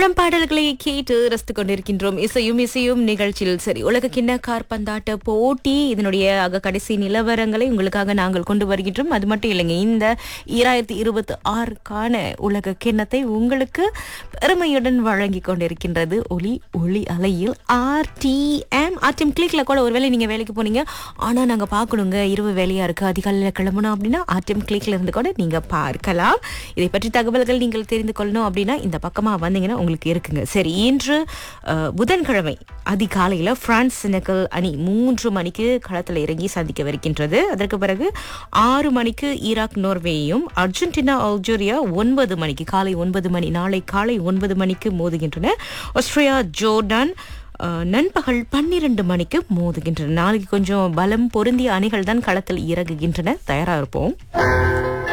படம் பாடல்களை கேட்டு ரசித்துக் கொண்டிருக்கின்றோம் இசையும் இசையும் நிகழ்ச்சியில் சரி உலக கிண்ண கார்பந்தாட்ட போட்டி இதனுடைய அக கடைசி நிலவரங்களை உங்களுக்காக நாங்கள் கொண்டு வருகின்றோம் அது மட்டும் இல்லைங்க இந்த ஈராயிரத்தி இருபத்தி ஆறுக்கான உலக கிண்ணத்தை உங்களுக்கு பெருமையுடன் வழங்கி கொண்டிருக்கின்றது ஒளி ஒளி அலையில் ஆர்டிஎம் ஆர்டிஎம் கிளிக்ல கூட ஒருவேளை நீங்க வேலைக்கு போனீங்க ஆனா நாங்க பார்க்கணுங்க இரவு வேலையா இருக்கு அதிகாலையில் கிளம்பணும் அப்படின்னா ஆர்டிஎம் கிளிக்ல இருந்து கூட நீங்க பார்க்கலாம் இதை பற்றி தகவல்கள் நீங்கள் தெரிந்து கொள்ளணும் அப்படின்னா இந்த பக்கமா வந்தீங்கன்னா உங்களுக்கு இருக்குங்க சரி இன்று அஹ், புதன்கிழமை அதிகாலையில பிரான்ஸ் செனகல் அணி மூன்று மணிக்கு களத்தில் இறங்கி சந்திக்கவிருக்கின்றது அதற்கு பிறகு ஆறு மணிக்கு ஈராக் நோர்வேயையும் அர்ஜென்டினா அல்ஜீரியா ஒன்பது மணிக்கு காலை ஒன்பது மணி நாளை காலை ஒன்பது மணிக்கு மோதுகின்றன ஆஸ்திரேலியா ஜோர்டான் அஹ், நண்பகல் பன்னிரண்டு மணிக்கு மோதுகின்றன நாளைக்கு கொஞ்சம் பலம் பொருந்திய அணிகள் தான் களத்தில் இறங்குகின்றன தயாரா இருப்போம்